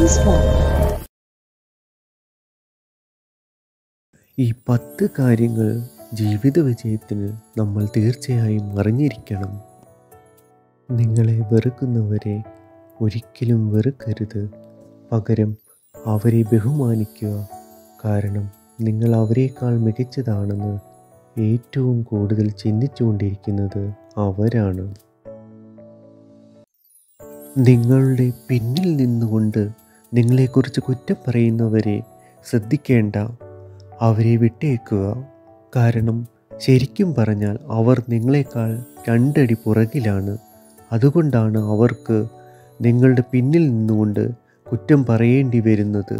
Please walk. ഈ പത്ത് കാര്യങ്ങൾ ജീവിത വിജയത്തിന് നമ്മൾ തീർച്ചയായും അറിഞ്ഞിരിക്കണം നിങ്ങളെ വെറുക്കുന്നവരെ ഒരിക്കലും വെറുക്കരുത് പകരം അവരെ ബഹുമാനിക്കുക കാരണം നിങ്ങൾ അവരെക്കാൾ മികച്ചതാണെന്ന് ഏറ്റവും കൂടുതൽ ചിന്തിച്ചുകൊണ്ടിരിക്കുന്നത് അവരാണ് നിങ്ങളുടെ പിന്നിൽ നിന്നുകൊണ്ട് നിങ്ങളെക്കുറിച്ച് കുറ്റം പറയുന്നവരെ ശ്രദ്ധിക്കേണ്ട അവരെ വിട്ടേക്കുക കാരണം ശരിക്കും പറഞ്ഞാൽ അവർ നിങ്ങളെക്കാൾ രണ്ടടി പുറകിലാണ് അതുകൊണ്ടാണ് അവർക്ക് നിങ്ങളുടെ പിന്നിൽ നിന്നുകൊണ്ട് കുറ്റം പറയേണ്ടി വരുന്നത്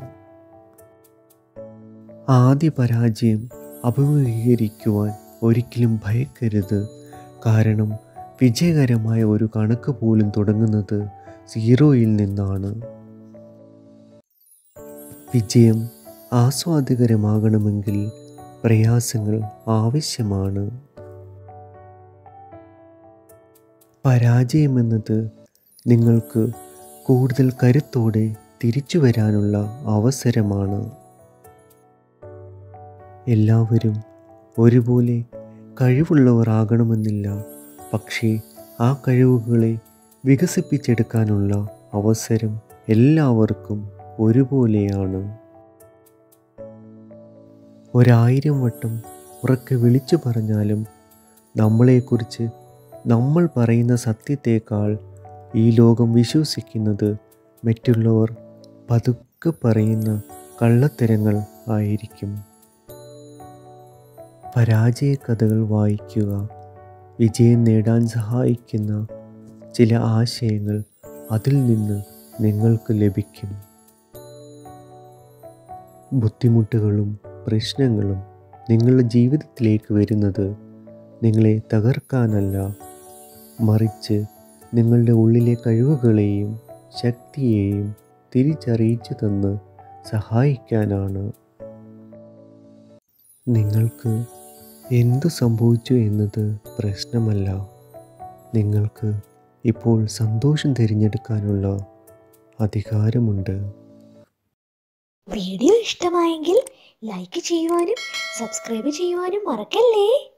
ആദ്യ പരാജയം അഭിമുഖീകരിക്കുവാൻ ഒരിക്കലും ഭയക്കരുത് കാരണം വിജയകരമായ ഒരു കണക്ക് പോലും തുടങ്ങുന്നത് സീറോയിൽ നിന്നാണ് വിജയം ആസ്വാദികരമാകണമെങ്കിൽ പ്രയാസങ്ങൾ ആവശ്യമാണ് പരാജയമെന്നത് നിങ്ങൾക്ക് കൂടുതൽ കരുത്തോടെ തിരിച്ചു വരാനുള്ള അവസരമാണ് എല്ലാവരും ഒരുപോലെ കഴിവുള്ളവർ ആകണമെന്നില്ല പക്ഷേ ആ കഴിവുകളെ വികസിപ്പിച്ചെടുക്കാനുള്ള അവസരം എല്ലാവർക്കും ഒരുപോലെയാണ് ഒരായിരം വട്ടം ഉറക്കെ വിളിച്ചു പറഞ്ഞാലും നമ്മളെക്കുറിച്ച് നമ്മൾ പറയുന്ന സത്യത്തേക്കാൾ ഈ ലോകം വിശ്വസിക്കുന്നത് മറ്റുള്ളവർ പതുക്കെ പറയുന്ന കള്ളത്തരങ്ങൾ ആയിരിക്കും പരാജയ കഥകൾ വായിക്കുക വിജയം നേടാൻ സഹായിക്കുന്ന ചില ആശയങ്ങൾ അതിൽ നിന്ന് നിങ്ങൾക്ക് ലഭിക്കും ബുദ്ധിമുട്ടുകളും പ്രശ്നങ്ങളും നിങ്ങളുടെ ജീവിതത്തിലേക്ക് വരുന്നത് നിങ്ങളെ തകർക്കാനല്ല മറിച്ച് നിങ്ങളുടെ ഉള്ളിലെ കഴിവുകളെയും ശക്തിയെയും തിരിച്ചറിയിച്ചു തന്ന് സഹായിക്കാനാണ് നിങ്ങൾക്ക് എന്തു സംഭവിച്ചു എന്നത് പ്രശ്നമല്ല നിങ്ങൾക്ക് ഇപ്പോൾ സന്തോഷം തിരഞ്ഞെടുക്കാനുള്ള അധികാരമുണ്ട് വീഡിയോ ഇഷ്ടമായെങ്കിൽ ലൈക്ക് ചെയ്യുവാനും സബ്സ്ക്രൈബ് ചെയ്യുവാനും മറക്കല്ലേ